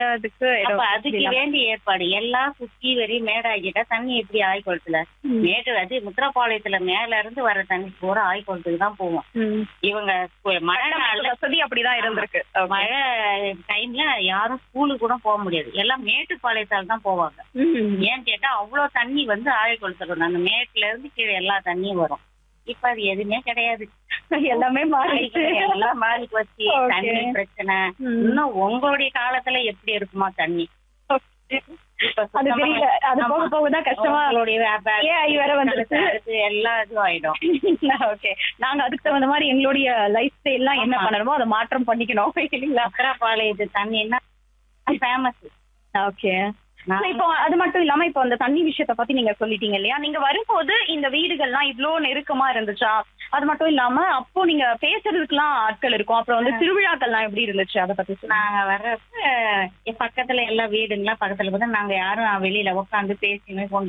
அதுக்கு ஏதோ அப்ப அதுக்கு அப்படிலாம். வேண்டிய ஏற்பாடு எல்லாம் சுத்தி வரி மேடாகிட்டா தண்ணி எப்படி ஆய்குளத்துல ம். மேட்டு அது முத்திரப்பாளையத்துல மேல இருந்து வர தண்ணி பூரா ஆய்குளத்துக்கு தான் போவோம் ம். இவங்க கு- மழை நாள்ல வசதி அப்படிதான் இருந்திருக்கு Okay. மழை டைம்ல யாரும் ஸ்கூலுக்கு கூட போக முடியாது எல்லாம் மேட்டுப்பாளையத்தால தான் போவாங்க ம். ஏன்னு கேட்டா அவ்வளவு தண்ணி வந்து ஆழ்குளத்துக்கு அந்த மேட்டுல இருந்து கீழே எல்லா தண்ணியும் வரும் இப்ப அது எதுவுமே கிடையாது எல்லாமே மாறிடுச்சு எல்லாம் மாறி போச்சு Okay. தண்ணி பிரச்சனை ம். இன்னும் உங்களுடைய காலத்துல எப்படி இருக்குமா தண்ணி இப்ப அது சுத்தமா- தெரியல அது போக ஆமா. போக தான் கஷ்டமா உங்களுடைய வியாபாரம், AI வேற வந்துருச்சு. அடுத்து எல்லா இதுவும் ஆயிடும் ஓகே நாங்க அதுக்கு தகுந்த மாதிரி எங்களுடைய லைஃப் ஸ்டைல்லாம் என்ன ஆமா. பண்ணணுமோ அதை மாற்றம் பண்ணிக்கணும் இல்லைங்களா சக்கரப்பாளையத்து தண்ணின்னா ஃபேமஸ் ஓகே இப்போ அது மட்டும் இல்லாம இப்போ அந்த தண்ணி விஷயத்த பத்தி நீங்க சொல்லிட்டீங்க இல்லையா நீங்க வரும்போது இந்த வீடுகள்லாம் இவ்ளோ நெருக்கமா இருந்துச்சா அது மட்டும் இல்லாம அப்போ நீங்க பேசுறதுக்குலாம் ஆட்கள் இருக்கும் அப்புறம் வந்து திருவிழாக்கள்லாம் எப்படி இருந்துச்சு அதை பத்தி சொல்லுங்க நாங்க வர்றப்ப என் பக்கத்துல எல்லா வீடுங்களாம் பக்கத்துல பார்த்தா நாங்க யாரும் வெளியில உட்காந்து பேசினு கொண்டு